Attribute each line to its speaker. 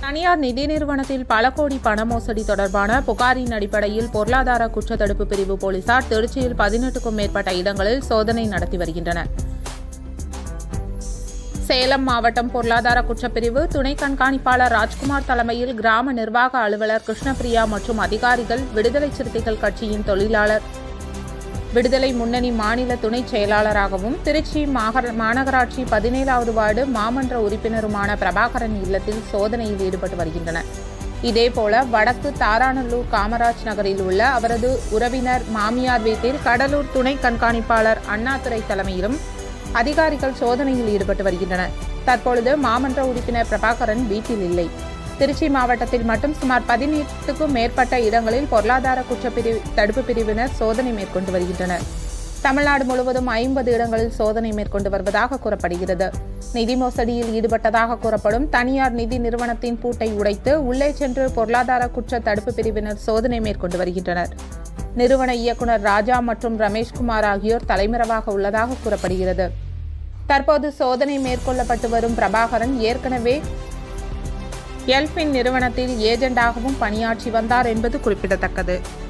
Speaker 1: தனியார் நிதி நிறுவனத்தில் பல கோடி பண மோசடி தொடர்பான புகாரின் அடிப்படையில் பொருளாதார குற்றத்தடுப்பு பிரிவு போலீசார் திருச்சியில் பதினெட்டுக்கும் மேற்பட்ட இடங்களில் சோதனை நடத்தி வருகின்றனர் சேலம் மாவட்டம் பொருளாதார குற்றப்பிரிவு துணை கண்காணிப்பாளர் ராஜ்குமார் தலைமையில் கிராம நிர்வாக அலுவலர் கிருஷ்ணபிரியா மற்றும் அதிகாரிகள் விடுதலை சிறுத்தைகள் கட்சியின் தொழிலாளர் விடுதலை முன்னணி மாநில துணை செயலாளராகவும் திருச்சி மாகர மாநகராட்சி பதினேழாவது வார்டு மாமன்ற உறுப்பினருமான பிரபாகரன் இல்லத்தில் சோதனையில் ஈடுபட்டு வருகின்றனர் இதேபோல வடக்கு தாராநல்லூர் காமராஜ் நகரில் உள்ள அவரது உறவினர் மாமியார் வீட்டில் கடலூர் துணை கண்காணிப்பாளர் அண்ணாதுரை தலைமையிலும் அதிகாரிகள் சோதனையில் ஈடுபட்டு வருகின்றனர் தற்பொழுது மாமன்ற உறுப்பினர் பிரபாகரன் வீட்டில் இல்லை திருச்சி மாவட்டத்தில் மட்டும் சுமார் பதினெட்டுக்கும் மேற்பட்ட இடங்களில் பொருளாதார குற்றப்பிரிவு தடுப்பு பிரிவினர் சோதனை மேற்கொண்டு வருகின்றனர் தமிழ்நாடு முழுவதும் ஐம்பது இடங்களில் சோதனை மேற்கொண்டு வருவதாக கூறப்படுகிறது நிதி மோசடியில் ஈடுபட்டதாக கூறப்படும் தனியார் நிதி நிறுவனத்தின் பூட்டை உடைத்து உள்ளே சென்று பொருளாதார குற்ற தடுப்பு பிரிவினர் சோதனை மேற்கொண்டு வருகின்றனர் நிறுவன இயக்குனர் ராஜா மற்றும் ரமேஷ்குமார் ஆகியோர் தலைமறைவாக உள்ளதாக கூறப்படுகிறது தற்போது சோதனை மேற்கொள்ளப்பட்டு வரும் பிரபாகரன் ஏற்கனவே எல்பின் நிறுவனத்தில் ஏஜெண்டாகவும் பணியாற்றி வந்தார் என்பது குறிப்பிடத்தக்கது